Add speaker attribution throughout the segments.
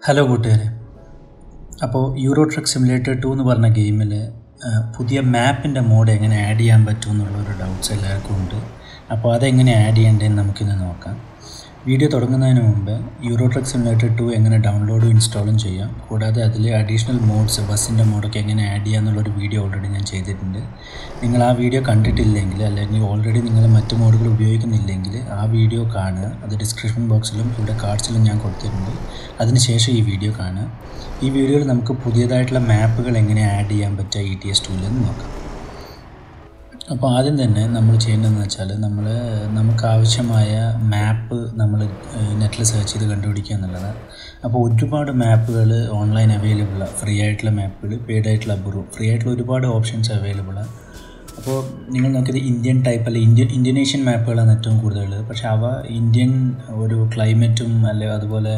Speaker 1: hello കൂട്ടുകാരെ അപ്പോൾ euro truck simulator to എന്ന് പറഞ്ഞ ഗെയിമിൽ പുതിയ മാപ്പിൻ്റെ മോഡ് എങ്ങനെ ആഡ് ചെയ്യാൻ പറ്റും എന്നുള്ളൊരു ഡൗട്ട്സ് എല്ലാവർക്കും ഉണ്ട് അപ്പോൾ അതെങ്ങനെ ആഡ് ചെയ്യേണ്ടതെന്ന് നമുക്കിന്ന് നോക്കാം വീഡിയോ തുടങ്ങുന്നതിന് മുമ്പ് യൂറോ ട്രക്ക് സിമുലേറ്റർ ടു എങ്ങനെ ഡൗൺലോഡും ഇൻസ്റ്റാളും ചെയ്യാം കൂടാതെ അതിൽ അഡീഷണൽ മോഡ്സ് ബസ്സിൻ്റെ മോഡൊക്കെ എങ്ങനെ ആഡ് ചെയ്യുക എന്നുള്ളൊരു വീഡിയോ ഓൾറെഡി ഞാൻ ചെയ്തിട്ടുണ്ട് നിങ്ങൾ ആ വീഡിയോ കണ്ടിട്ടില്ലെങ്കിൽ അല്ലെങ്കിൽ ഓൾറെഡി നിങ്ങൾ മറ്റ് മോഡുകൾ ഉപയോഗിക്കുന്നില്ലെങ്കിൽ ആ വീഡിയോ കാണുക അത് ഡിസ്ക്രിപ്ഷൻ ബോക്സിലും ഇവിടെ കാർഡ്സിലും ഞാൻ കൊടുത്തിട്ടുണ്ട് അതിനുശേഷം ഈ വീഡിയോ കാണുക ഈ വീഡിയോയിൽ നമുക്ക് പുതിയതായിട്ടുള്ള മാപ്പുകൾ എങ്ങനെ ആഡ് ചെയ്യാൻ പറ്റുക ഇ ടി എസ് ടൂലെന്ന് നോക്കാം അപ്പോൾ ആദ്യം തന്നെ നമ്മൾ ചെയ്യേണ്ടതെന്ന് വെച്ചാൽ നമ്മൾ നമുക്ക് ആവശ്യമായ മാപ്പ് നമ്മൾ നെറ്റിൽ സെർച്ച് ചെയ്ത് കണ്ടുപിടിക്കുക എന്നുള്ളതാണ് അപ്പോൾ ഒരുപാട് മാപ്പുകൾ ഓൺലൈൻ അവൈലബിളാണ് ഫ്രീ ആയിട്ടുള്ള മാപ്പുകൾ പെയ്ഡ് ആയിട്ടുള്ള അപൂർവം ഫ്രീ ആയിട്ടുള്ള ഒരുപാട് ഓപ്ഷൻസ് അവൈലബിളാണ് അപ്പോൾ നിങ്ങൾ നോക്കിയത് ഇന്ത്യൻ ടൈപ്പ് അല്ലെ ഇന്ത്യൻ ഇന്തോനേഷ്യൻ മാപ്പുകളാണ് ഏറ്റവും കൂടുതലുള്ളത് പക്ഷേ അവ ഇന്ത്യൻ ഒരു ക്ലൈമറ്റും അല്ലെ അതുപോലെ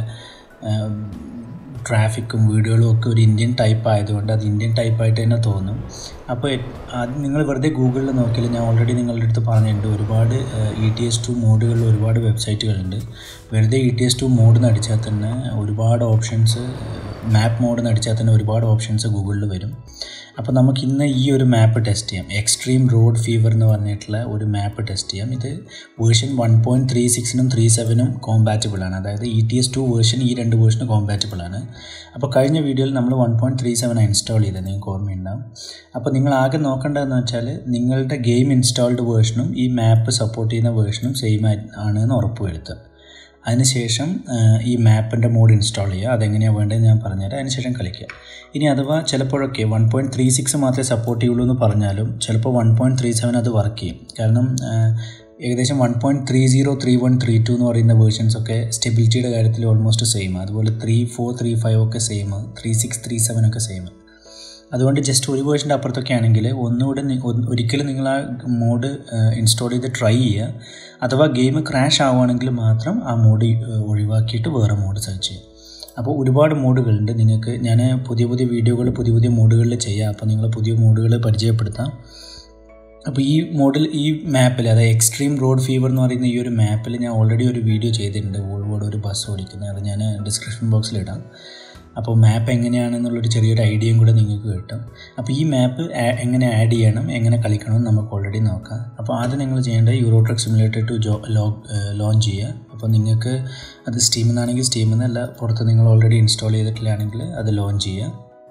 Speaker 1: ട്രാഫിക്കും വീടുകളും ഒക്കെ ഒരു ഇന്ത്യൻ ടൈപ്പ് ആയതുകൊണ്ട് അത് ഇന്ത്യൻ ടൈപ്പായിട്ട് തന്നെ തോന്നും അപ്പോൾ അത് നിങ്ങൾ വെറുതെ ഗൂഗിളിൽ നോക്കിയാൽ ഞാൻ ഓൾറെഡി നിങ്ങളുടെ അടുത്ത് പറഞ്ഞിട്ടുണ്ട് ഒരുപാട് ഇ ടി എസ് ടു മോഡുകളിൽ ഒരുപാട് വെബ്സൈറ്റുകളുണ്ട് വെറുതെ E T S two mod എന്ന് അടിച്ചാൽ തന്നെ ഒരുപാട് ഓപ്ഷൻസ് മാപ്പ് മോഡ് എന്ന് അടിച്ചാൽ തന്നെ ഒരുപാട് ഓപ്ഷൻസ് ഗൂഗിളിൽ വരും അപ്പോൾ നമുക്ക് ഇന്ന് ഈ ഒരു മാപ്പ് ടെസ്റ്റ് ചെയ്യാം എക്സ്ട്രീം റോഡ് ഫീവർ എന്ന് പറഞ്ഞിട്ടുള്ള ഒരു മാപ്പ് ടെസ്റ്റ് ചെയ്യാം ഇത് വേർഷൻ വൺ പോയിൻറ്റ് ത്രീ സിക്സിനും ത്രീ സെവനും കോമ്പാറ്റബിൾ ആണ് അതായത് E T S two version ഈ രണ്ട് വേർഷനും കോമ്പാറ്റബിൾ ആണ് അപ്പോൾ കഴിഞ്ഞ വീഡിയോയിൽ നമ്മൾ one point three seven install ചെയ്തത് നിങ്ങൾക്ക് ഓർമ്മയുണ്ടാവും അപ്പോൾ നിങ്ങൾ ആകെ നോക്കേണ്ടതെന്ന് വെച്ചാൽ നിങ്ങളുടെ ഗെയിം ഇൻസ്റ്റാൾഡ് വേർഷനും ഈ മാപ്പ് സപ്പോർട്ട് ചെയ്യുന്ന വേർഷനും സെയിം ആണ് എന്ന് ഉറപ്പുവരുത്തുക അതിനുശേഷം ഈ മാപ്പിൻ്റെ മോഡ് ഇൻസ്റ്റാൾ ചെയ്യുക അതെങ്ങനെയാണ് വേണ്ടതെന്ന് ഞാൻ പറഞ്ഞുതരാം അതിനുശേഷം കളിക്കുക ഇനി അഥവാ ചിലപ്പോഴൊക്കെ വൺ പോയിൻറ്റ് ത്രീ സിക്സ് മാത്രമേ സപ്പോർട്ട് ചെയ്യുള്ളൂ എന്ന് പറഞ്ഞാലും ചിലപ്പോൾ വൺ പോയിൻറ്റ് ത്രീ സെവൻ അത് വർക്ക് ചെയ്യും കാരണം ഏകദേശം one point three zero three one three two എന്ന് പറയുന്ന വേർഷൻസ് ഒക്കെ സ്റ്റെബിലിറ്റിയുടെ കാര്യത്തിൽ ഓൾമോസ്റ്റ് സെയിം അതുപോലെ ത്രീ ഫോർ ത്രീ ഫൈവ് ഒക്കെ same three six three seven ഒക്കെ സെയിം അതുകൊണ്ട് ജസ്റ്റ് ഒരു വേർഷൻ്റെ അപ്പുറത്തൊക്കെ ആണെങ്കിൽ ഒന്നുകൂടെ ഒരിക്കലും നിങ്ങൾ ആ മോഡ് ഇൻസ്റ്റാൾ ചെയ്ത് ട്രൈ ചെയ്യുക അഥവാ ഗെയിം ക്രാഷ് ആവുകയാണെങ്കിൽ മാത്രം ആ മോഡ് ഒഴിവാക്കിയിട്ട് വേറെ മോഡ് സെർച്ച് ചെയ്യുക അപ്പോൾ ഒരുപാട് മോഡുകളുണ്ട് നിങ്ങൾക്ക് ഞാൻ പുതിയ പുതിയ വീഡിയോകൾ പുതിയ പുതിയ മോഡുകളിൽ ചെയ്യാം അപ്പോൾ നിങ്ങൾ പുതിയ മോഡുകൾ പരിചയപ്പെടുത്താം അപ്പോൾ ഈ മോഡൽ ഈ മാപ്പിൽ അതായത് എക്സ്ട്രീം റോഡ് ഫീവർ എന്ന് പറയുന്ന ഈ ഒരു മാപ്പിൽ ഞാൻ ഓൾറെഡി ഒരു വീഡിയോ ചെയ്തിട്ടുണ്ട് വോൾവോട് ഒരു ബസ് ഓടിക്കുന്നത് അത് ഞാൻ ഡിസ്ക്രിപ്ഷൻ ബോക്സിൽ ഇടാം അപ്പോൾ മാപ്പ് എങ്ങനെയാണെന്നുള്ളൊരു ചെറിയൊരു ഐഡിയയും കൂടെ നിങ്ങൾക്ക് കിട്ടും അപ്പോൾ ഈ മാപ്പ് എങ്ങനെ ആഡ് ചെയ്യണം എങ്ങനെ കളിക്കണം എന്ന് നമുക്ക് ഓൾറെഡി നോക്കാം അപ്പോൾ ആദ്യം നിങ്ങൾ ചെയ്യേണ്ടത് യൂറോ ട്രക്ക് സിമുലേറ്റർ ടു ജോ ലോഞ്ച് ചെയ്യുക അപ്പോൾ നിങ്ങൾക്ക് അത് സ്റ്റീമിൽ നിന്നാണെങ്കിൽ സ്റ്റീമിൽ നിന്നല്ല പുറത്ത് നിങ്ങൾ ഓൾറെഡി ഇൻസ്റ്റാൾ ചെയ്തിട്ടില്ലാണെങ്കിൽ അത് ലോഞ്ച് ചെയ്യുക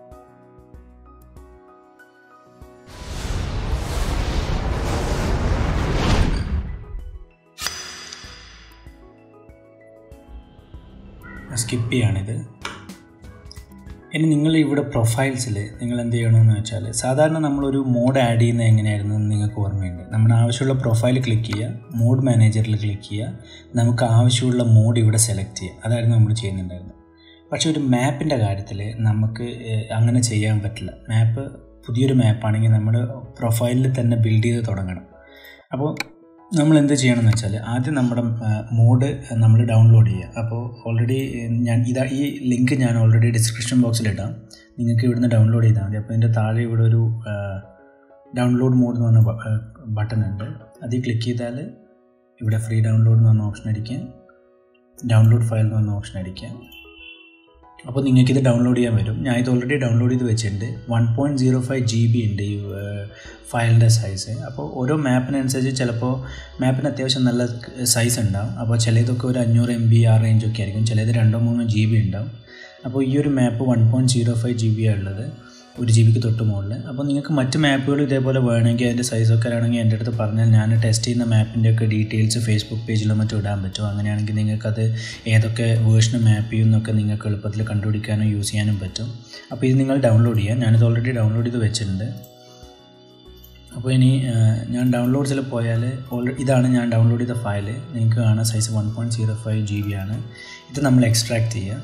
Speaker 1: സ്കിപ്പ് ചെയ്യാണിത് ഇനി നിങ്ങൾ ഇവിടെ പ്രൊഫൈൽസിൽ നിങ്ങൾ എന്ത് ചെയ്യണമെന്ന് വെച്ചാൽ സാധാരണ നമ്മളൊരു മോഡ് ആഡ് ചെയ്യുന്നത് എങ്ങനെയായിരുന്നു എന്ന് നിങ്ങൾക്ക് ഓർമ്മയുണ്ട് നമ്മുടെ ആവശ്യമുള്ള പ്രൊഫൈൽ ക്ലിക്ക് ചെയ്യുക മോഡ് മാനേജറിൽ ക്ലിക്ക് ചെയ്യുക നമുക്ക് ആവശ്യമുള്ള മോഡ് ഇവിടെ സെലക്ട് ചെയ്യുക അതായിരുന്നു നമ്മൾ ചെയ്യുന്നുണ്ടായിരുന്നത് പക്ഷേ ഒരു മാപ്പിൻ്റെ കാര്യത്തിൽ നമുക്ക് അങ്ങനെ ചെയ്യാൻ പറ്റില്ല മാപ്പ് പുതിയൊരു മാപ്പാണെങ്കിൽ നമ്മൾ പ്രൊഫൈലിൽ തന്നെ ബിൽഡ് ചെയ്ത് തുടങ്ങണം അപ്പോൾ നമ്മൾ എന്ത് ചെയ്യണമെന്ന് വെച്ചാൽ ആദ്യം നമ്മുടെ മോഡ് നമ്മൾ ഡൗൺലോഡ് ചെയ്യുക അപ്പോൾ ഓൾറെഡി ഞാൻ ഇതാ ഈ ലിങ്ക് ഞാൻ ഓൾറെഡി ഡിസ്ക്രിപ്ഷൻ ബോക്സിൽ ഇടാം നിങ്ങൾക്ക് ഇവിടുന്ന് ഡൗൺലോഡ് ചെയ്താൽ മതി അപ്പോൾ ഇതിൻ്റെ താഴെ ഇവിടെ ഒരു ഡൗൺലോഡ് മോഡ് എന്ന് പറഞ്ഞ ബട്ടൺ ഉണ്ട് അതിൽ ക്ലിക്ക് ചെയ്താൽ ഇവിടെ ഫ്രീ ഡൗൺലോഡ് എന്ന് പറഞ്ഞ ഓപ്ഷൻ അടിക്കുക ഡൗൺലോഡ് ഫയൽ എന്ന് പറഞ്ഞ ഓപ്ഷൻ അടിക്കുക അപ്പോൾ നിങ്ങൾക്കിത് ഡൗൺലോഡ് ചെയ്യാൻ വരും ഞാൻ ഇത് ഓൾറെഡി ഡൗൺലോഡ് ചെയ്ത് വെച്ചിട്ടുണ്ട് one point zero five G B ഉണ്ട് ഈ ഫയലിൻ്റെ സൈസ് അപ്പോൾ ഓരോ മാപ്പിനനുസരിച്ച് ചിലപ്പോൾ മാപ്പിന് അത്യാവശ്യം നല്ല സൈസ് ഉണ്ടാവും അപ്പോൾ ചിലതൊക്കെ ഒരു അഞ്ഞൂറ് എം ബി ആ റേഞ്ചൊക്കെ ആയിരിക്കും ചിലത് രണ്ടോ മൂന്നോ ജി ബി ഉണ്ടാവും അപ്പോൾ ഈ ഒരു map one point zero five G B ഉള്ളത് ഒരു ജി ബിക്ക് തൊട്ട് മുകളിൽ അപ്പോൾ നിങ്ങൾക്ക് മറ്റ് മാപ്പുകൾ ഇതേപോലെ വേണമെങ്കിൽ അതിൻ്റെ സൈസൊക്കെ ആണെങ്കിൽ എൻ്റെ അടുത്ത് പറഞ്ഞാൽ ഞാൻ ടെസ്റ്റ് ചെയ്യുന്ന മാപ്പിൻ്റെ ഒക്കെ ഡീറ്റെയിൽസ് ഫേസ്ബുക്ക് പേജിലോ മറ്റോ ഇടാൻ പറ്റും അങ്ങനെയാണെങ്കിൽ നിങ്ങൾക്കത് ഏതൊക്കെ വേർഷന് മാപ്പ് ചെയ്യുമെന്നൊക്കെ നിങ്ങൾക്ക് എളുപ്പത്തിൽ കണ്ടുപിടിക്കാനും യൂസ് ചെയ്യാനും പറ്റും അപ്പോൾ ഇത് നിങ്ങൾ ഡൗൺലോഡ് ചെയ്യുക ഞാനിത് ഓൾറെഡി ഡൗൺലോഡ് ചെയ്ത് വെച്ചിട്ടുണ്ട് അപ്പോൾ ഇനി ഞാൻ ഡൗൺലോഡ്സിൽ പോയാൽ ഓൾറെഡി ഇതാണ് ഞാൻ ഡൗൺലോഡ് ചെയ്ത ഫയൽ നിങ്ങൾക്ക് കാണാൻ size one point zero five G B ആണ് ഇത് നമ്മൾ എക്സ്ട്രാക്ട് ചെയ്യുക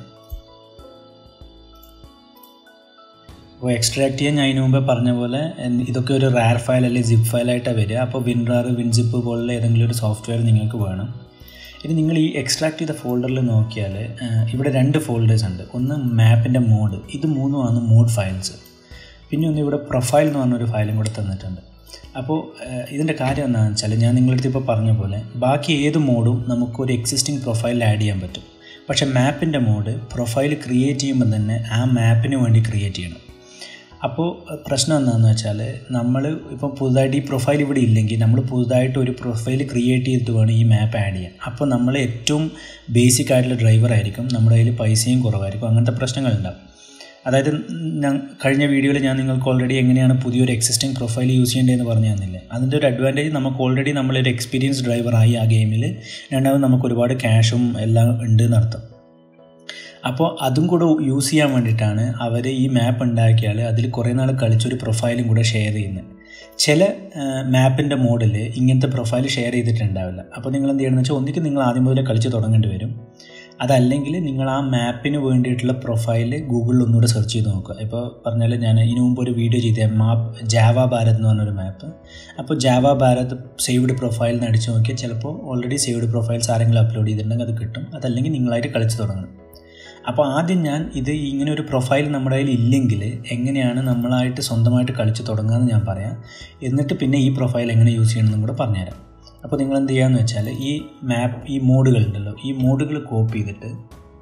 Speaker 1: അപ്പോൾ എക്സ്ട്രാക്ട് ചെയ്യാൻ ഞാൻ അതിന് മുമ്പേ പറഞ്ഞ പോലെ ഇതൊക്കെ ഒരു റാർ ഫയൽ അല്ലെങ്കിൽ സിപ്പ് ഫയലായിട്ടാണ് വരിക അപ്പോൾ വിൻറാർ വിൻസിപ്പ് പോലുള്ള ഏതെങ്കിലും ഒരു സോഫ്റ്റ്വെയർ നിങ്ങൾക്ക് വേണം ഇനി നിങ്ങൾ ഈ എക്സ്ട്രാക്ട് ചെയ്ത ഫോൾഡറിൽ നോക്കിയാൽ ഇവിടെ രണ്ട് ഫോൾഡേഴ്സ് ഉണ്ട് ഒന്ന് മാപ്പിൻ്റെ മോഡ് ഇത് മൂന്നുമാണ് മോഡ് ഫയൽസ് പിന്നെ ഒന്ന് ഇവിടെ പ്രൊഫൈൽ എന്ന് പറഞ്ഞൊരു ഫയലും കൂടെ തന്നിട്ടുണ്ട് അപ്പോൾ ഇതിൻ്റെ കാര്യം എന്താണെന്ന് വെച്ചാൽ ഞാൻ നിങ്ങളടുത്ത് ഇപ്പോൾ പറഞ്ഞ പോലെ ബാക്കി ഏത് മോഡും നമുക്കൊരു എക്സിസ്റ്റിംഗ് പ്രൊഫൈലിൽ ആഡ് ചെയ്യാൻ പറ്റും പക്ഷേ മാപ്പിൻ്റെ മോഡ് പ്രൊഫൈൽ ക്രിയേറ്റ് ചെയ്യുമ്പോൾ തന്നെ ആ മാപ്പിന് വേണ്ടി ക്രിയേറ്റ് ചെയ്യണം അപ്പോൾ പ്രശ്നം എന്താണെന്ന് വെച്ചാൽ നമ്മൾ ഇപ്പോൾ പുതുതായിട്ട് ഈ പ്രൊഫൈൽ ഇവിടെ ഇല്ലെങ്കിൽ നമ്മൾ പുതുതായിട്ട് ഒരു പ്രൊഫൈൽ ക്രിയേറ്റ് ചെയ്തിട്ട് വേണം ഈ മാപ്പ് ആഡ് ചെയ്യാൻ അപ്പോൾ നമ്മൾ ഏറ്റവും ബേസിക് ആയിട്ടുള്ള ഡ്രൈവർ ആയിരിക്കും നമ്മുടെ കയ്യിൽ പൈസയും കുറവായിരിക്കും അങ്ങനത്തെ പ്രശ്നങ്ങളുണ്ടാവും അതായത് ഞാൻ കഴിഞ്ഞ വീഡിയോയിൽ ഞാൻ നിങ്ങൾക്ക് ഓൾറെഡി എങ്ങനെയാണ് പുതിയൊരു എക്സിസ്റ്റിംഗ് പ്രൊഫൈൽ യൂസ് ചെയ്യേണ്ടതെന്ന് പറഞ്ഞു തന്നില്ലേ അതിൻ്റെ ഒരു അഡ്വാൻറ്റേജ് നമുക്ക് ഓൾറെഡി നമ്മളൊരു എക്സ്പീരിയൻസ് ഡ്രൈവറായി ആ ഗെയിമിൽ രണ്ടാമത് നമുക്ക് ഒരുപാട് ക്യാഷും എല്ലാം ഉണ്ട് എന്നർത്ഥം അപ്പോൾ അതും കൂടെ യൂസ് ചെയ്യാൻ വേണ്ടിയിട്ടാണ് അവർ ഈ മാപ്പ് ഉണ്ടാക്കിയാൽ അതിൽ കുറേ നാൾ കളിച്ചൊരു പ്രൊഫൈലും കൂടെ ഷെയർ ചെയ്യുന്നത് ചില മാപ്പിൻ്റെ മോഡിൽ ഇങ്ങനത്തെ പ്രൊഫൈൽ ഷെയർ ചെയ്തിട്ടുണ്ടാവില്ല അപ്പോൾ നിങ്ങൾ എന്ത് ചെയ്യണമെന്ന് വെച്ചാൽ ഒന്നിക്ക് നിങ്ങൾ ആദ്യം മുതലേ കളിച്ച് തുടങ്ങേണ്ടി വരും അതല്ലെങ്കിൽ നിങ്ങൾ ആ മാപ്പിന് വേണ്ടിയിട്ടുള്ള പ്രൊഫൈൽ ഗൂഗിളിൽ ഒന്നുകൂടെ സെർച്ച് ചെയ്ത് നോക്കുക ഇപ്പോൾ പറഞ്ഞാൽ ഞാൻ ഇതിനു മുമ്പ് ഒരു വീഡിയോ ചെയ്ത മാപ്പ് ജാവ ഭാരത് എന്ന് പറഞ്ഞൊരു മാപ്പ് അപ്പോൾ ജാവ ഭാരത് സേവ്ഡ് പ്രൊഫൈൽ എന്ന് അടിച്ച് നോക്കിയാൽ ചിലപ്പോൾ ഓൾറെഡി സേവ്ഡ് പ്രൊഫൈൽസ് ആരെങ്കിലും അപ്ലോഡ് ചെയ്തിട്ടുണ്ടെങ്കിൽ അത് കിട്ടും അതല്ലെങ്കിൽ നിങ്ങളായിട്ട് കളിച്ച് തുടങ്ങണം അപ്പോൾ ആദ്യം ഞാൻ ഇത് ഇങ്ങനെ ഒരു പ്രൊഫൈൽ നമ്മുടെ കയ്യിൽ ഇല്ലെങ്കിൽ എങ്ങനെയാണ് നമ്മളായിട്ട് സ്വന്തമായിട്ട് കളിച്ച് തുടങ്ങുകയെന്ന് ഞാൻ പറയാം എന്നിട്ട് പിന്നെ ഈ പ്രൊഫൈൽ എങ്ങനെ യൂസ് ചെയ്യണമെന്നും കൂടെ പറഞ്ഞുതരാം അപ്പോൾ നിങ്ങൾ എന്ത് ചെയ്യാന്ന് വെച്ചാൽ ഈ മാപ്പ് ഈ മോഡുകൾ ഉണ്ടല്ലോ ഈ മോഡുകൾ കോപ്പി ചെയ്തിട്ട്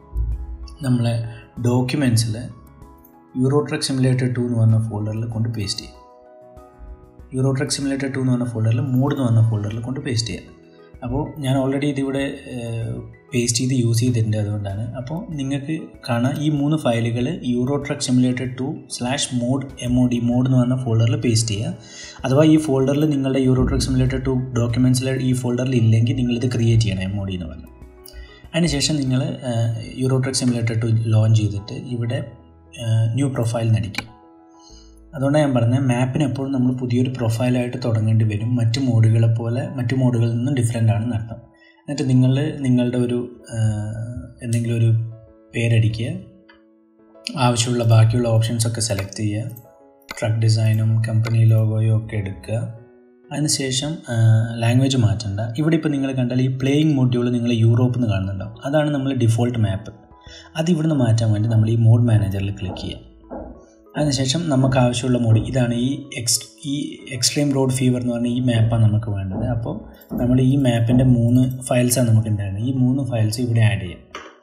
Speaker 1: നമ്മളെ ഡോക്യുമെൻറ്റ്സിൽ യൂറോട്രക് സിമുലേറ്റർ ടു എന്ന് പറഞ്ഞ ഫോൾഡറിൽ കൊണ്ട് പേസ്റ്റ് ചെയ്യും യൂറോട്രക് സിമുലേറ്റർ ടു എന്ന് പറഞ്ഞ ഫോൾഡറിൽ മോഡ് എന്ന് പറഞ്ഞ ഫോൾഡറിൽ കൊണ്ട് പേസ്റ്റ് ചെയ്യാം അപ്പോൾ ഞാൻ ഓൾറെഡി ഇതിവിടെ പേസ്റ്റ് ചെയ്ത് യൂസ് ചെയ്തിട്ടുണ്ട് അതുകൊണ്ടാണ് അപ്പോൾ നിങ്ങൾക്ക് കാണാം ഈ മൂന്ന് ഫയലുകൾ Euro truck simulator two slash mod M O D mod എന്ന് പറഞ്ഞ ഫോൾഡറിൽ പേസ്റ്റ് ചെയ്യുക അഥവാ ഈ ഫോൾഡറിൽ നിങ്ങളുടെ യൂറോ ട്രക്ക് സിമുലേറ്റർ ടു ഡോക്യുമെൻറ്റ്സിൽ ഈ ഫോൾഡറിൽ ഇല്ലെങ്കിൽ നിങ്ങളിത് ക്രിയേറ്റ് ചെയ്യണം എം ഒ ഡി എന്ന് പറഞ്ഞു അതിനുശേഷം നിങ്ങൾ Euro truck simulator two launch ചെയ്തിട്ട് ഇവിടെ ന്യൂ പ്രൊഫൈൽ നടിക്കും അതുകൊണ്ടാണ് ഞാൻ പറഞ്ഞത് മാപ്പിന് എപ്പോഴും നമ്മൾ പുതിയൊരു പ്രൊഫൈലായിട്ട് തുടങ്ങേണ്ടി വരും മറ്റ് മോഡുകളെ പോലെ മറ്റ് മോഡുകളിൽ നിന്നും ഡിഫറെൻ്റ് ആണെന്ന് അർത്ഥം എന്നിട്ട് നിങ്ങൾ നിങ്ങളുടെ ഒരു എന്തെങ്കിലും ഒരു പേരടിക്കുക ആവശ്യമുള്ള ബാക്കിയുള്ള ഓപ്ഷൻസൊക്കെ സെലക്ട് ചെയ്യുക ട്രക്ക് ഡിസൈനും കമ്പനി ലോഗോയും ഒക്കെ എടുക്കുക അതിനുശേഷം ലാംഗ്വേജ് മാറ്റണ്ട ഇവിടെ ഇപ്പോൾ നിങ്ങൾ കണ്ടാൽ ഈ പ്ലേയിങ് മൊഡ്യൂൾ നിങ്ങൾ യൂറോപ്പിൽ നിന്ന് കാണുന്നുണ്ടാവും അതാണ് നമ്മൾ ഡിഫോൾട്ട് മാപ്പ് അത് ഇവിടുന്ന് മാറ്റാൻ വേണ്ടി നമ്മൾ ഈ മോഡ് മാനേജറിൽ ക്ലിക്ക് ചെയ്യുക അതിനുശേഷം നമുക്ക് ആവശ്യമുള്ള മോഡ് ഇതാണ് ഈ എക്സ് ഈ എക്സ്ട്രീം റോഡ് ഫീവർ എന്ന് പറഞ്ഞ ഈ മാപ്പാണ് നമുക്ക് വേണ്ടത് അപ്പോൾ നമ്മൾ ഈ മാപ്പിൻ്റെ മൂന്ന് ഫയൽസാണ് നമുക്ക് ഉണ്ടായിരുന്നത് ഈ മൂന്ന് ഫയൽസ് ഇവിടെ ആഡ് ചെയ്യാം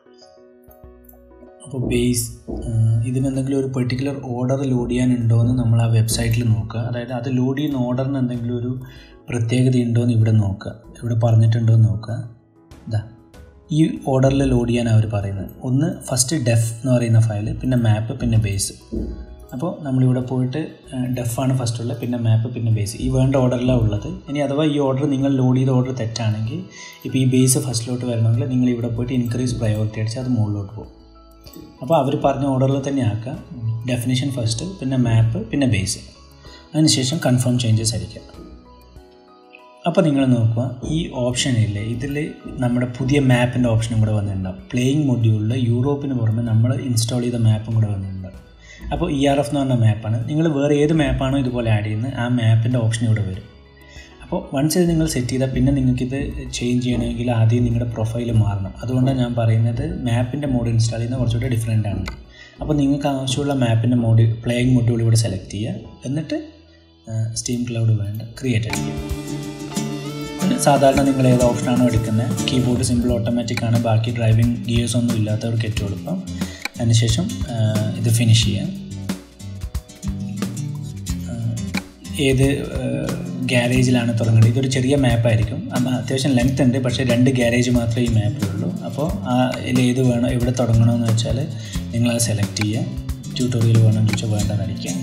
Speaker 1: അപ്പോൾ ബേസ് ഇതിനെന്തെങ്കിലും ഒരു പെർട്ടിക്കുലർ ഓർഡർ ലോഡ് ചെയ്യാനുണ്ടോ എന്ന് നമ്മൾ ആ വെബ്സൈറ്റിൽ നോക്കുക അതായത് അത് ലോഡ് ചെയ്യുന്ന ഓർഡറിന് എന്തെങ്കിലും ഒരു പ്രത്യേകത ഉണ്ടോ എന്ന് ഇവിടെ നോക്കുക ഇവിടെ പറഞ്ഞിട്ടുണ്ടോ എന്ന് നോക്കുക ഇതാ ഈ ഓർഡറിൽ ലോഡ് ചെയ്യാൻ അവർ പറയുന്നത് ഒന്ന് ഫസ്റ്റ് ഡെഫ് എന്ന് പറയുന്ന ഫയൽ പിന്നെ മാപ്പ് പിന്നെ ബേസ് അപ്പോൾ നമ്മളിവിടെ പോയിട്ട് ഡെഫാണ് ഫസ്റ്റ് ഉള്ളത് പിന്നെ മാപ്പ് പിന്നെ ബേസ് ഈ വേണ്ട ഓർഡറിലാണ് ഉള്ളത് ഇനി അഥവാ ഈ ഓർഡർ നിങ്ങൾ ലോഡ് ചെയ്ത ഓർഡർ തെറ്റാണെങ്കിൽ ഇപ്പോൾ ഈ ബേസ് ഫസ്റ്റിലോട്ട് വരണമെങ്കിൽ നിങ്ങൾ ഇവിടെ പോയിട്ട് ഇൻക്രീസ് പ്രയോറിറ്റി അടിച്ച് അത് മുകളിലോട്ട് പോകും അപ്പോൾ അവർ പറഞ്ഞ ഓർഡറിൽ തന്നെ ആക്കുക ഡെഫിനേഷൻ ഫസ്റ്റ് പിന്നെ മാപ്പ് പിന്നെ ബേസ് അതിനുശേഷം കൺഫേം ചേഞ്ചസ് അടിക്കുക അപ്പോൾ നിങ്ങൾ നോക്കുക ഈ ഓപ്ഷനില്ലേ ഇതിൽ നമ്മുടെ പുതിയ മാപ്പിൻ്റെ ഓപ്ഷനും കൂടെ വന്നിട്ടുണ്ടാവും പ്ലേയിങ് മൊഡ്യൂളിൽ യൂറോപ്പിന് പുറമെ നമ്മൾ ഇൻസ്റ്റാൾ ചെയ്ത മാപ്പും കൂടെ വന്നിട്ടുണ്ടാവും അപ്പോൾ ഇ ആർ എഫ് എന്ന് പറഞ്ഞ മാപ്പാണ് നിങ്ങൾ വേറെ ഏത് മാപ്പാണോ ഇതുപോലെ ആഡ് ചെയ്യുന്നത് ആ മാപ്പിൻ്റെ ഓപ്ഷൻ ഇവിടെ വരും അപ്പോൾ വൺസ് ഇത് നിങ്ങൾ സെറ്റ് ചെയ്താൽ പിന്നെ നിങ്ങൾക്കിത് ചേഞ്ച് ചെയ്യണമെങ്കിൽ ആദ്യം നിങ്ങളുടെ പ്രൊഫൈൽ മാറണം അതുകൊണ്ടാണ് ഞാൻ പറയുന്നത് മാപ്പിൻ്റെ മോഡ് ഇൻസ്റ്റാൾ ചെയ്യുന്നത് കുറച്ചുകൂടെ ഡിഫറെൻ്റ് ആണ് അപ്പോൾ നിങ്ങൾക്ക് ആവശ്യമുള്ള മാപ്പിൻ്റെ മോഡ് പ്ലേയിങ് മൊഡ്യൂൾ ഇവിടെ സെലക്ട് ചെയ്യുക എന്നിട്ട് സ്റ്റീം ക്ലൗഡ് വേണ്ട ക്രിയേറ്റ് ചെയ്യുക സാധാരണ നിങ്ങൾ ഏത് ഓപ്ഷനാണോ എടുക്കുന്നത് കീബോർഡ് സിമ്പിൾ ഓട്ടോമാറ്റിക് ആണ് ബാക്കി ഡ്രൈവിംഗ് ഗിയേഴ്സ് ഒന്നും ഇല്ലാത്തവർക്ക് ഏറ്റവും എളുപ്പം അതിനുശേഷം ഇത് ഫിനിഷ് ചെയ്യാം ഏത് ഗ്യാരേജിലാണ് തുടങ്ങേണ്ടത് ഇതൊരു ചെറിയ മാപ്പായിരിക്കും അത്യാവശ്യം ലെങ്ത് ഉണ്ട് പക്ഷേ രണ്ട് ഗ്യാരേജ് മാത്രമേ ഈ മാപ്പിലുള്ളൂ അപ്പോൾ ആ ഏത് വേണം എവിടെ തുടങ്ങണമെന്ന് വെച്ചാൽ നിങ്ങളത് സെലക്ട് ചെയ്യുക ട്യൂട്ടോറിയൽ വേണമെന്ന് ചോദിച്ചാൽ വേണ്ടെന്ന് അടിക്കുക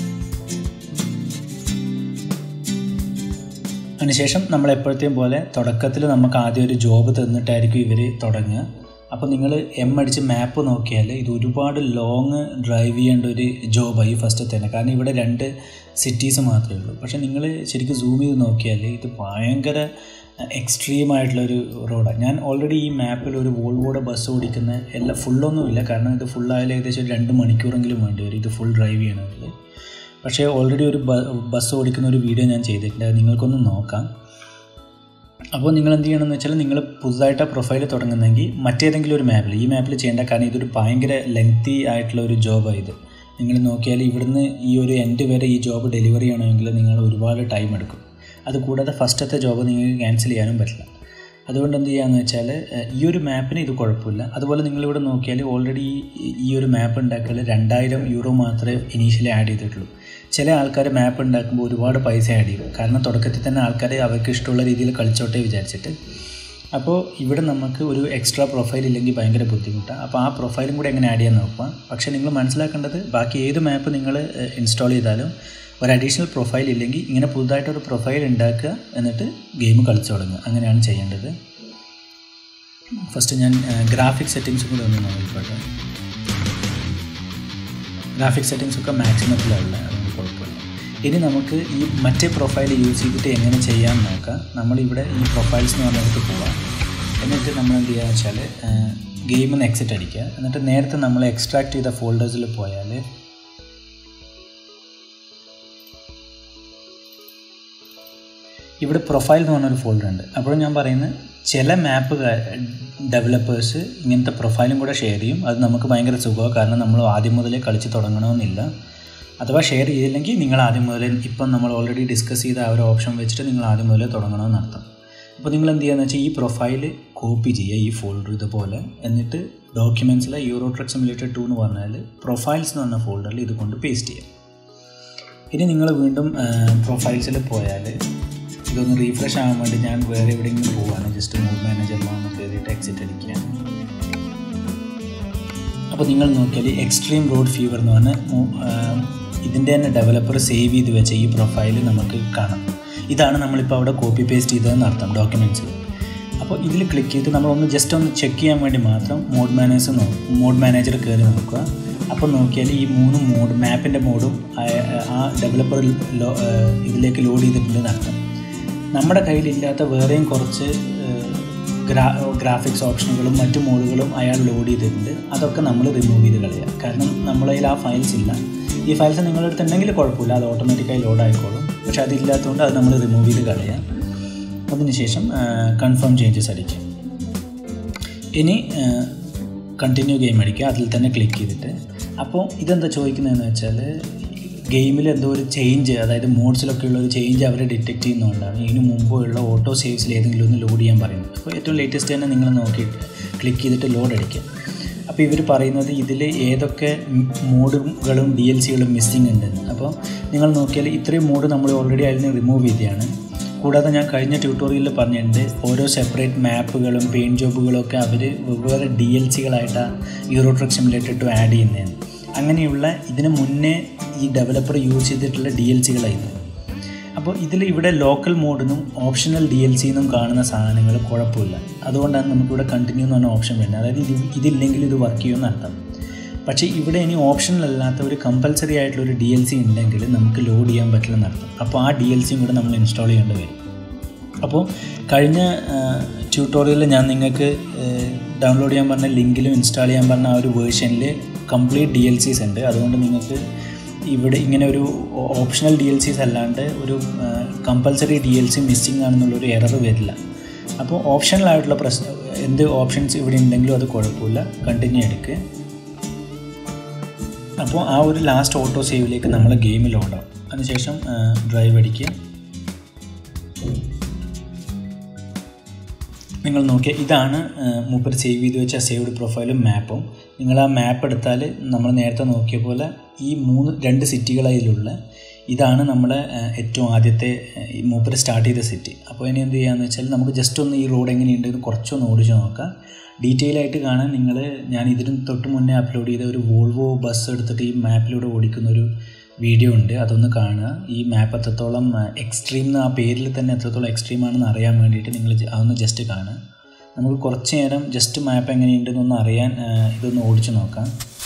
Speaker 1: അതിനുശേഷം നമ്മൾ എപ്പോഴത്തെയും പോലെ തുടക്കത്തിൽ നമുക്ക് ആദ്യം ഒരു ജോബ് തന്നിട്ടായിരിക്കും ഇവർ തുടങ്ങുക അപ്പോൾ നിങ്ങൾ എം അടിച്ച് മാപ്പ് നോക്കിയാൽ ഇത് ഒരുപാട് ലോങ് ഡ്രൈവ് ചെയ്യേണ്ട ഒരു ജോബായി ഫസ്റ്റ് തന്നെ കാരണം ഇവിടെ രണ്ട് സിറ്റീസ് മാത്രമേ ഉള്ളൂ പക്ഷേ നിങ്ങൾ ശരിക്കും സൂം ചെയ്ത് നോക്കിയാൽ ഇത് ഭയങ്കര എക്സ്ട്രീം ആയിട്ടുള്ളൊരു റോഡാണ് ഞാൻ ഓൾറെഡി ഈ മാപ്പിൽ ഒരു വോൾവോടെ ബസ് ഓടിക്കുന്ന എല്ലാം ഫുള്ളൊന്നുമില്ല കാരണം ഇത് ഫുള്ളായാലും ഏകദേശം ഒരു രണ്ട് മണിക്കൂറെങ്കിലും വേണ്ടി വരും ഇത് ഫുൾ ഡ്രൈവ് ചെയ്യണമെങ്കിൽ പക്ഷേ ഓൾറെഡി ഒരു ബസ് ഓടിക്കുന്ന ഒരു വീഡിയോ ഞാൻ ചെയ്തിട്ടുണ്ട് അത് നിങ്ങൾക്കൊന്ന് നോക്കാം അപ്പോൾ നിങ്ങൾ എന്ത് ചെയ്യണമെന്ന് വെച്ചാൽ നിങ്ങൾ പുതുതായിട്ട് ആ പ്രൊഫൈൽ തുടങ്ങുന്നെങ്കിൽ മറ്റേതെങ്കിലും ഒരു മാപ്പിൽ ഈ മാപ്പിൽ ചെയ്യേണ്ട കാരണം ഇതൊരു ഭയങ്കര ലെങ്തി ആയിട്ടുള്ള ഒരു ജോബാണ് ഇത് നിങ്ങൾ നോക്കിയാൽ ഇവിടുന്ന് ഈ ഒരു എൻഡ് വരെ ഈ ജോബ് ഡെലിവറി ചെയ്യണമെങ്കിൽ നിങ്ങൾ ഒരുപാട് ടൈം എടുക്കും അതുകൂടാതെ ഫസ്റ്റത്തെ ജോബ് നിങ്ങൾക്ക് ക്യാൻസൽ ചെയ്യാനും പറ്റില്ല അതുകൊണ്ട് എന്ത് ചെയ്യാന്ന് വെച്ചാൽ ഈ ഒരു മാപ്പിന് ഇത് കുഴപ്പമില്ല അതുപോലെ നിങ്ങളിവിടെ നോക്കിയാൽ ഓൾറെഡി ഈ ഒരു മാപ്പ് ഉണ്ടാക്കിയാൽ രണ്ടായിരം യൂറോ മാത്രമേ ഇനീഷ്യലി ആഡ് ചെയ്തിട്ടുള്ളൂ ചില ആൾക്കാർ മാപ്പ് ഉണ്ടാക്കുമ്പോൾ ഒരുപാട് പൈസ ആഡ് ചെയ്യും കാരണം തുടക്കത്തിൽ തന്നെ ആൾക്കാർ അവർക്ക് ഇഷ്ടമുള്ള രീതിയിൽ കളിച്ചോട്ടെ വിചാരിച്ചിട്ട് അപ്പോൾ ഇവിടെ നമുക്ക് ഒരു എക്സ്ട്രാ പ്രൊഫൈൽ ഇല്ലെങ്കിൽ ഭയങ്കര ബുദ്ധിമുട്ടാണ് അപ്പോൾ ആ പ്രൊഫൈലും കൂടി എങ്ങനെ ആഡ് ചെയ്യാൻ നോക്കുക പക്ഷേ നിങ്ങൾ മനസ്സിലാക്കേണ്ടത് ബാക്കി ഏത് മാപ്പ് നിങ്ങൾ ഇൻസ്റ്റാൾ ചെയ്താലും ഒരു അഡീഷണൽ പ്രൊഫൈൽ ഇല്ലെങ്കിൽ ഇങ്ങനെ പുതുതായിട്ടൊരു പ്രൊഫൈൽ ഉണ്ടാക്കുക എന്നിട്ട് ഗെയിം കളിച്ചു തുടങ്ങുക അങ്ങനെയാണ് ചെയ്യേണ്ടത് ഫസ്റ്റ് ഞാൻ ഗ്രാഫിക് സെറ്റിങ്സ് കൂടെ ഒന്ന് നോക്കിക്കോട്ടെ ഗ്രാഫിക് സെറ്റിങ്സ് ഒക്കെ മാക്സിമത്തിലുള്ള അതുകൊണ്ട് കുഴപ്പമില്ല ഇനി നമുക്ക് ഈ മറ്റേ പ്രൊഫൈൽ യൂസ് ചെയ്തിട്ട് എങ്ങനെ ചെയ്യാൻ നോക്കാം നമ്മളിവിടെ ഈ പ്രൊഫൈൽസ് എന്ന് പറഞ്ഞിടത്ത് പോവാം എന്നിട്ട് നമ്മൾ എന്ത് ചെയ്യുക വെച്ചാൽ ഗെയിമിൽ നിന്ന് എക്സിറ്റ് അടിക്കുക എന്നിട്ട് നേരത്തെ നമ്മൾ എക്സ്ട്രാക്ട് ചെയ്ത ഫോൾഡേഴ്സിൽ പോയാൽ ഇവിടെ പ്രൊഫൈൽ എന്ന് പറഞ്ഞൊരു ഫോൾഡർ ഉണ്ട് അപ്പോൾ ഞാൻ പറയുന്നത് ചില മാപ്പ് ഡെവലപ്പേഴ്സ് ഇങ്ങനത്തെ പ്രൊഫൈലും കൂടെ ഷെയർ ചെയ്യും അത് നമുക്ക് ഭയങ്കര സുഖമാണ് കാരണം നമ്മൾ ആദ്യം മുതലേ കളിച്ച് തുടങ്ങണമെന്നില്ല അഥവാ ഷെയർ ചെയ്തില്ലെങ്കിൽ നിങ്ങൾ ആദ്യം മുതലേ ഇപ്പം നമ്മൾ ഓൾറെഡി ഡിസ്കസ് ചെയ്ത ആ ഒരു ഓപ്ഷൻ വെച്ചിട്ട് നിങ്ങൾ ആദ്യം മുതലേ തുടങ്ങണമെന്ന് അർത്ഥം അപ്പോൾ നിങ്ങൾ എന്ത് ചെയ്യുകയെന്ന് വെച്ചാൽ ഈ പ്രൊഫൈൽ കോപ്പി ചെയ്യുക ഈ ഫോൾഡർ ഇതുപോലെ എന്നിട്ട് ഡോക്യുമെൻറ്റ്സിലെ യൂറോ ട്രക്ക് സിമുലേറ്റഡ് ടു എന്ന് പറഞ്ഞാൽ പ്രൊഫൈൽസ് എന്ന് പറഞ്ഞ ഫോൾഡറിൽ ഇത് കൊണ്ട് പേസ്റ്റ് ചെയ്യുക ഇനി നിങ്ങൾ വീണ്ടും പ്രൊഫൈൽസിൽ പോയാൽ ഇതൊന്ന് റീഫ്രഷ് ആകാൻ വേണ്ടി ഞാൻ വേറെ എവിടെയെങ്കിലും പോവാണ് ജസ്റ്റ് മൂഡ് മാനേജറിലാണ് കയറിയിട്ട് എക്സിറ്റ് അടിക്കുകയാണ് അപ്പോൾ നിങ്ങൾ നോക്കിയാൽ എക്സ്ട്രീം റോഡ് ഫീവർ എന്ന് പറഞ്ഞ ഇതിൻ്റെ തന്നെ ഡെവലപ്പർ സേവ് ചെയ്ത് വെച്ച ഈ പ്രൊഫൈൽ നമുക്ക് കാണാം ഇതാണ് നമ്മളിപ്പോൾ അവിടെ കോപ്പി പേസ്റ്റ് ചെയ്തതെന്ന് അർത്ഥം ഡോക്യുമെൻറ്റ്സിൽ അപ്പോൾ ഇതിൽ ക്ലിക്ക് ചെയ്ത് നമ്മളൊന്ന് ജസ്റ്റ് ഒന്ന് ചെക്ക് ചെയ്യാൻ വേണ്ടി മാത്രം mod manager no mod manager കയറി നോക്കുക അപ്പോൾ നോക്കിയാൽ ഈ മൂന്ന് മോഡ് മാപ്പിൻ്റെ മോഡും ആ ഡെവലപ്പർ ഇതിലേക്ക് ലോഡ് ചെയ്തിട്ടുണ്ടെന്ന് അർത്ഥം നമ്മുടെ കയ്യിലില്ലാത്ത വേറെയും കുറച്ച് ഗ്രാ ഗ്രാഫിക്സ് ഓപ്ഷനുകളും മറ്റു മോഡുകളും അയാൾ ലോഡ് ചെയ്തിട്ടുണ്ട് അതൊക്കെ നമ്മൾ റിമൂവ് ചെയ്ത് കളയുക കാരണം നമ്മളെ കയ്യിൽ ആ ഫയൽസ് ഇല്ല ഈ ഫയൽസ് നിങ്ങളുടെ അടുത്ത് ഉണ്ടെങ്കിൽ കുഴപ്പമില്ല അത് ഓട്ടോമാറ്റിക്കായി ലോഡ് ആയിക്കോളും പക്ഷേ അതില്ലാത്തതുകൊണ്ട് അത് നമ്മൾ റിമൂവ് ചെയ്ത് കളയുക അതിനുശേഷം കൺഫേം ചേഞ്ചസ് അടിക്കുക ഇനി കണ്ടിന്യൂ ഗെയിം അടിക്കുക അതിൽ തന്നെ ക്ലിക്ക് ചെയ്തിട്ട് അപ്പോൾ ഇതെന്താ ചോദിക്കുന്നതെന്ന് വെച്ചാൽ ഗെയിമിൽ എന്തോ ഒരു ചേഞ്ച് അതായത് മോഡ്സിലൊക്കെ ഉള്ള ഒരു ചേഞ്ച് അവർ ഡിറ്റക്ട് ചെയ്യുന്നതുകൊണ്ടാണ് ഇതിന് മുമ്പുള്ള ഓട്ടോ സേവ്സിൽ ഏതെങ്കിലും ഒന്ന് ലോഡ് ചെയ്യാൻ പറയുന്നത് അപ്പോൾ ഏറ്റവും ലേറ്റസ്റ്റ് തന്നെ നിങ്ങൾ നോക്കിയിട്ട് ക്ലിക്ക് ചെയ്തിട്ട് ലോഡ് അടിക്കുക അപ്പോൾ ഇവർ പറയുന്നത് ഇതിൽ ഏതൊക്കെ മോഡുകളും ഡി എൽ സികളും മിസ്സിങ് ഉണ്ടെന്ന് അപ്പോൾ നിങ്ങൾ നോക്കിയാൽ ഇത്രയും മോഡ് നമ്മൾ ഓൾറെഡി അതിൽ നിന്ന് റിമൂവ് ചെയ്തതാണ് കൂടാതെ ഞാൻ കഴിഞ്ഞ ട്യൂട്ടോറിയലിൽ പറഞ്ഞിട്ടുണ്ട് ഓരോ സെപ്പറേറ്റ് മാപ്പുകളും പെയിൻറ്റ് ജോബുകളും ഒക്കെ അവർ വെവ്വേറെ ഡി എൽ സികളായിട്ടാണ് Euro truck simulated two add ചെയ്യുന്നതാണ് അങ്ങനെയുള്ള ഇതിന് മുന്നേ ഈ ഡെവലപ്പർ യൂസ് ചെയ്തിട്ടുള്ള ഡി എൽ സികളായിരുന്നു അപ്പോൾ ഇതിൽ ഇവിടെ ലോക്കൽ മോഡിനും ഓപ്ഷണൽ ഡി എൽ സിന്നും കാണുന്ന സാധനങ്ങൾ കുഴപ്പമില്ല അതുകൊണ്ടാണ് നമുക്കിവിടെ കണ്ടിന്യൂ എന്ന് പറഞ്ഞ ഓപ്ഷൻ വരുന്നത് അതായത് ഇത് ഇതില്ലെങ്കിൽ ഇത് വർക്ക് ചെയ്യുമെന്ന് അർത്ഥം പക്ഷേ ഇവിടെ ഇനി ഓപ്ഷണൽ അല്ലാത്ത ഒരു കമ്പൽസറി ആയിട്ടുള്ള ഒരു ഡി എൽ സി ഉണ്ടെങ്കിൽ നമുക്ക് ലോഡ് ചെയ്യാൻ പറ്റില്ലെന്ന് അർത്ഥം അപ്പോൾ ആ ഡി എൽ സിയും കൂടെ നമ്മൾ ഇൻസ്റ്റാൾ ചെയ്യേണ്ടി വരും അപ്പോൾ കഴിഞ്ഞ ട്യൂട്ടോറിയലിൽ ഞാൻ നിങ്ങൾക്ക് ഡൗൺലോഡ് ചെയ്യാൻ പറഞ്ഞ ലിങ്കിലും ഇൻസ്റ്റാൾ ചെയ്യാൻ പറഞ്ഞ ആ ഒരു വേർഷനിൽ കംപ്ലീറ്റ് ഡി എൽ സീസ് ഉണ്ട് അതുകൊണ്ട് നിങ്ങൾക്ക് ഇവിടെ ഇങ്ങനെ ഒരു ഓപ്ഷണൽ ഡി എൽ സീസ് അല്ലാണ്ട് ഒരു compulsory D L C missing ആണെന്നുള്ളൊരു എറർ വരില്ല അപ്പോൾ ഓപ്ഷണൽ ആയിട്ടുള്ള പ്രശ്നം എന്ത് ഓപ്ഷൻസ് ഇവിടെ ഉണ്ടെങ്കിലും അത് കുഴപ്പമില്ല കണ്ടിന്യൂ എടുക്കുക അപ്പോൾ ആ ഒരു ലാസ്റ്റ് ഓട്ടോ സേവിലേക്ക് നമ്മൾ ഗെയിം ലോഡാവും അതിനുശേഷം ഡ്രൈവ് അടിക്കുക നിങ്ങൾ നോക്കിയാൽ ഇതാണ് മൂപ്പർ സേവ് ചെയ്ത് വെച്ച സേവ്ഡ് പ്രൊഫൈലും മാപ്പും നിങ്ങൾ ആ മാപ്പ് എടുത്താൽ നമ്മൾ നേരത്തെ നോക്കിയ പോലെ ഈ മൂന്ന് രണ്ട് സിറ്റികളതിലുള്ള ഇതാണ് നമ്മുടെ ഏറ്റവും ആദ്യത്തെ മൂപ്പർ സ്റ്റാർട്ട് ചെയ്ത സിറ്റി അപ്പോൾ ഇനി എന്ത് ചെയ്യാന്ന് വെച്ചാൽ നമുക്ക് ജസ്റ്റ് ഒന്ന് ഈ റോഡ് എങ്ങനെയുണ്ട് എന്ന് കുറച്ചൊന്ന് ഓടിച്ച് നോക്കാം ഡീറ്റെയിൽ ആയിട്ട് കാണാൻ നിങ്ങൾ ഞാൻ ഇതിന് തൊട്ട് മുന്നേ അപ്ലോഡ് ചെയ്ത ഒരു വോൾവോ ബസ് എടുത്തിട്ട് ഈ മാപ്പിലൂടെ ഓടിക്കുന്ന ഒരു വീഡിയോ ഉണ്ട് അതൊന്ന് കാണുക ഈ മാപ്പ് എത്രത്തോളം എക്സ്ട്രീം എന്ന് ആ പേരിൽ തന്നെ എത്രത്തോളം എക്സ്ട്രീം ആണെന്ന് അറിയാൻ വേണ്ടിയിട്ട് നിങ്ങൾ അതൊന്ന് ജസ്റ്റ് കാണുക നമുക്ക് കുറച്ച് നേരം ജസ്റ്റ് മാപ്പ് എങ്ങനെയുണ്ടെന്നൊന്ന് അറിയാൻ ഇതൊന്ന് ഓടിച്ചു നോക്കാം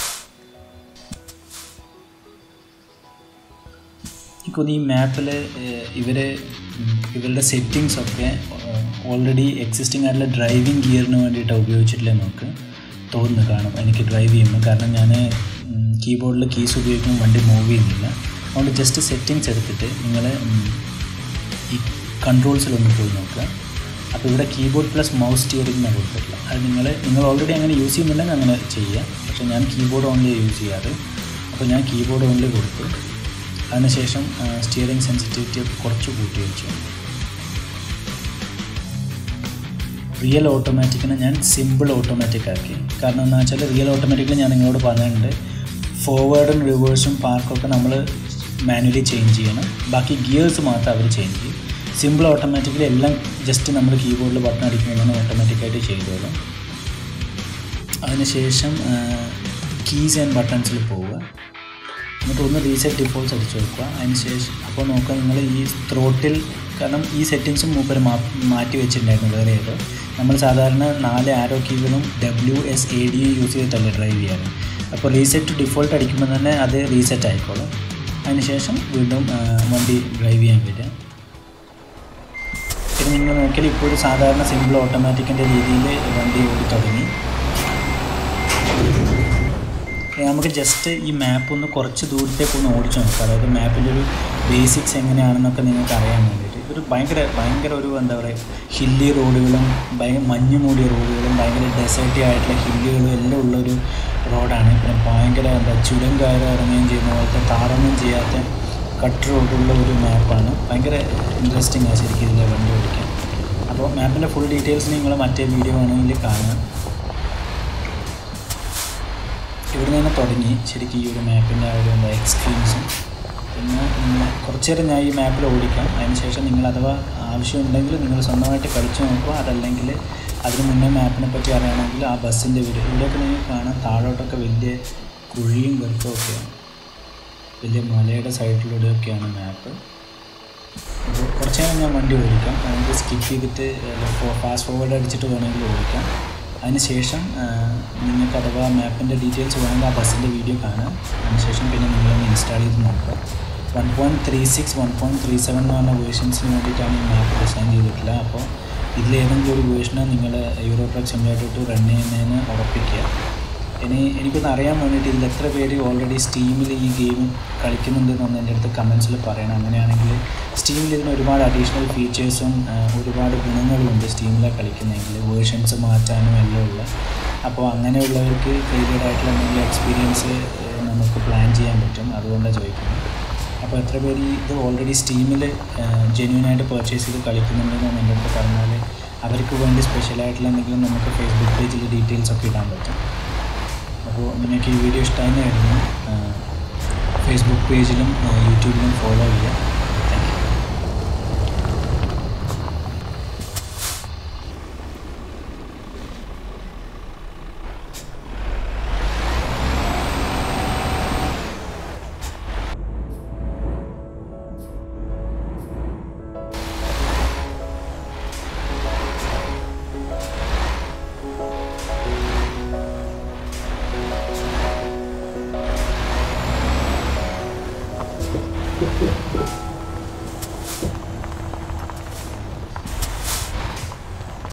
Speaker 1: എനിക്കൊന്ന് ഈ മാപ്പിൽ ഇവർ ഇവരുടെ സെറ്റിങ്സ് ഒക്കെ ഓൾറെഡി എക്സിസ്റ്റിംഗ് ആയിട്ടുള്ള ഡ്രൈവിംഗ് ഗിയറിന് വേണ്ടിയിട്ടാണ് ഉപയോഗിച്ചിട്ടില്ലേ നമുക്ക് തോന്നുന്നു കാണും എനിക്ക് ഡ്രൈവ് ചെയ്യുമ്പോൾ കാരണം ഞാൻ കീബോർഡിൽ കീസ് ഉപയോഗിക്കുമ്പോൾ വണ്ടി മൂവ് ചെയ്യുന്നില്ല അതുകൊണ്ട് ജസ്റ്റ് സെറ്റിങ്സ് എടുത്തിട്ട് നിങ്ങൾ ഈ കൺട്രോൾസിലൊന്ന് പോയി നോക്കുക അപ്പോൾ ഇവിടെ കീബോർഡ് പ്ലസ് മൗസ് സ്റ്റിയറിംഗ് എന്നാണ് കൊടുത്തിട്ടുള്ളത് അത് നിങ്ങൾ നിങ്ങൾ ഓൾറെഡി അങ്ങനെ യൂസ് ചെയ്യുന്നുണ്ടെങ്കിൽ അങ്ങനെ ചെയ്യുക പക്ഷേ ഞാൻ കീബോർഡ് ഓൺലി യൂസ് ചെയ്യാറ് അപ്പോൾ ഞാൻ കീബോർഡ് ഓൺലി കൊടുത്തു അതിനുശേഷം സ്റ്റിയറിംഗ് സെൻസിറ്റിവിറ്റി കുറച്ച് കൂട്ടി വെച്ചു റിയൽ ഓട്ടോമാറ്റിക്കിനെ ഞാൻ സിമ്പിൾ ഓട്ടോമാറ്റിക് ആക്കി കാരണം എന്താ വെച്ചാൽ റിയൽ ഓട്ടോമാറ്റിക്കിൽ ഞാൻ നിങ്ങളോട് പറഞ്ഞിട്ടുണ്ട് ഫോർവേഡും റിവേഴ്സും പാർക്കൊക്കെ നമ്മൾ മാനുവലി ചേഞ്ച് ചെയ്യണം ബാക്കി ഗിയേഴ്സ് മാത്രം അവർ ചേഞ്ച് ചെയ്യും സിമ്പിൾ ഓട്ടോമാറ്റിക്കലി എല്ലാം ജസ്റ്റ് നമ്മൾ കീബോർഡിൽ ബട്ടൺ അടിക്കുമ്പോൾ തന്നെ ഓട്ടോമാറ്റിക്കായിട്ട് ചെയ്തോളും അതിനുശേഷം കീസ് ആൻഡ് ബട്ടൺസിൽ പോവുക എന്നിട്ട് ഒന്ന് റീസെറ്റ് ഡിഫോൾട്ട്സ് അടിച്ചു വെക്കുക അതിനുശേഷം അപ്പോൾ നോക്കുക നിങ്ങൾ ഈ ത്രോട്ടിൽ കാരണം ഈ സെറ്റിങ്സും മൂപ്പർ മാറ്റി വെച്ചിട്ടുണ്ടായിരുന്നു വേറെ ഏതോ നമ്മൾ സാധാരണ നാല് ആരോ കീകളും W S A D use ചെയ്തിട്ടല്ലേ ഡ്രൈവ് ചെയ്യാറ് അപ്പോൾ റീസെറ്റ് ഡിഫോൾട്ട് അടിക്കുമ്പോൾ തന്നെ അത് റീസെറ്റ് ആയിക്കോളും അതിനുശേഷം വീണ്ടും വണ്ടി ഡ്രൈവ് ചെയ്യാൻ വരിക പിന്നെ നിങ്ങൾ നോക്കിയാൽ ഇപ്പോൾ ഒരു സാധാരണ സിമ്പിൾ ഓട്ടോമാറ്റിക്കിൻ്റെ രീതിയിൽ വണ്ടി ഓടി തുടങ്ങി നമുക്ക് ജസ്റ്റ് ഈ മാപ്പ് ഒന്ന് കുറച്ച് ദൂരത്തേക്ക് ഒന്ന് ഓടിച്ചു നോക്കാം അതായത് മാപ്പിൻ്റെ ഒരു ബേസിക്സ് എങ്ങനെയാണെന്നൊക്കെ നിങ്ങൾക്ക് അറിയാൻ വേണ്ടിയിട്ട് ഒരു ഭയങ്കര ഭയങ്കര ഒരു എന്താ പറയുക ഹില്ലി റോഡുകളും ഭയങ്കര മഞ്ഞ് മൂടിയ റോഡുകളും ഭയങ്കര ഡെസേർട്ടി ആയിട്ടുള്ള ഹില്ലുകളും എല്ലാം ഉള്ളൊരു റോഡാണ് പിന്നെ ഭയങ്കര എന്താ ചുരം കയറി ഇറങ്ങുകയും ചെയ്യുന്ന പോലത്തെ താറൊന്നും ചെയ്യാത്ത കട്ട് റോഡുള്ള ഒരു മാപ്പാണ് ഭയങ്കര ഇൻട്രസ്റ്റിംഗ് ആണ് ശരിക്കും ഇതിലെ വണ്ടി ഓടിക്കാൻ അപ്പോൾ മാപ്പിൻ്റെ ഫുൾ ഡീറ്റെയിൽസ് നിങ്ങൾ മറ്റേ വീഡിയോ ആണെങ്കിൽ കാണാം ഇവിടെ നിന്ന് തുടങ്ങി ശരിക്കും ഈ ഒരു മാപ്പിൻ്റെ ആ ഒരു എന്താ എക്സ്പീരിയൻസും പിന്നെ നിങ്ങൾ കുറച്ച് നേരം ഞാൻ ഈ മാപ്പിൽ ഓടിക്കാം അതിനുശേഷം നിങ്ങൾ അഥവാ ആവശ്യമുണ്ടെങ്കിൽ നിങ്ങൾ സ്വന്തമായിട്ട് കളിച്ച് നോക്കുക അതല്ലെങ്കിൽ അതിന് മുന്നേ മാപ്പിനെ പറ്റി അറിയണമെങ്കിൽ ആ ബസ്സിൻ്റെ വീട് ഇവിടെയൊക്കെ നിങ്ങൾക്ക് കാണാം താഴോട്ടൊക്കെ വലിയ കുഴിയും ഗർത്തമൊക്കെയാണ് വലിയ മലയുടെ സൈഡിലൂടെയൊക്കെയാണ് മാപ്പ് അപ്പോൾ കുറച്ച് നേരം ഞാൻ വണ്ടി ഓടിക്കാം നമുക്ക് സ്കിപ്പ് ചെയ്തിട്ട് ഫാസ്റ്റ് ഫോർവേഡ് അടിച്ചിട്ട് വേണമെങ്കിൽ ഓടിക്കാം അതിനുശേഷം നിങ്ങൾക്ക് അഥവാ മാപ്പിൻ്റെ ഡീറ്റെയിൽസ് വേണമെങ്കിൽ ആ ബസ്സിൻ്റെ വീഡിയോ കാണാം അതിനുശേഷം പിന്നെ നിങ്ങളൊന്ന് ഇൻസ്റ്റാൾ ചെയ്ത് നോക്കുക one point three six one point three seven എന്ന് പറഞ്ഞ വേർഷൻസിന് വേണ്ടിയിട്ടാണ് ഈ മാപ്പ് ഡിസൈൻ ചെയ്തിട്ടുള്ളത് അപ്പോൾ ഇതിലേതെങ്കിലും ഒരു വേർഷന് നിങ്ങൾ Euro truck simulator two run ചെയ്യുന്നതിന് ഉറപ്പിക്കുക ഇനി എനിക്കൊന്ന് അറിയാൻ വേണ്ടിയിട്ട് ഇതിൽ എത്ര പേര് ഓൾറെഡി സ്റ്റീമിൽ ഈ ഗെയിം കളിക്കുന്നുണ്ടെന്നൊന്ന് എൻ്റെ അടുത്ത് കമൻസിൽ പറയണം അങ്ങനെയാണെങ്കിൽ സ്റ്റീമിൽ ഇതിന് ഒരുപാട് അഡീഷണൽ ഫീച്ചേഴ്സും ഒരുപാട് ഗുണങ്ങളും ഉണ്ട് സ്റ്റീമിലെ കളിക്കുന്നതെങ്കിൽ വേർഷൻസ് മാറ്റാനും എല്ലാം ഉള്ള അപ്പോൾ അങ്ങനെയുള്ളവർക്ക് ഫെയിലിയർ ആയിട്ടുള്ള എന്തെങ്കിലും എക്സ്പീരിയൻസ് നമുക്ക് പ്ലാൻ ചെയ്യാൻ പറ്റും അതുകൊണ്ടാണ് ചോദിക്കുന്നത് അപ്പോൾ എത്ര പേര് ഇത് ഓൾറെഡി സ്റ്റീമിൽ ജെന്യൂനായിട്ട് പർച്ചേസ് ചെയ്ത് കളിക്കുന്നുണ്ടെന്ന് എൻ്റെ അടുത്ത് പറഞ്ഞാൽ അവർക്ക് വേണ്ടി സ്പെഷ്യലായിട്ടുള്ള എന്തെങ്കിലും നമുക്ക് ഫേസ്ബുക്ക് പേജിൽ ഡീറ്റെയിൽസ് ഒക്കെ ഇടാൻ പറ്റും അപ്പോൾ നിങ്ങൾക്ക് ഈ വീഡിയോ ഇഷ്ടമായിരുന്നു ഫേസ്ബുക്ക് പേജിലും യൂട്യൂബിലും ഫോളോ ചെയ്യുക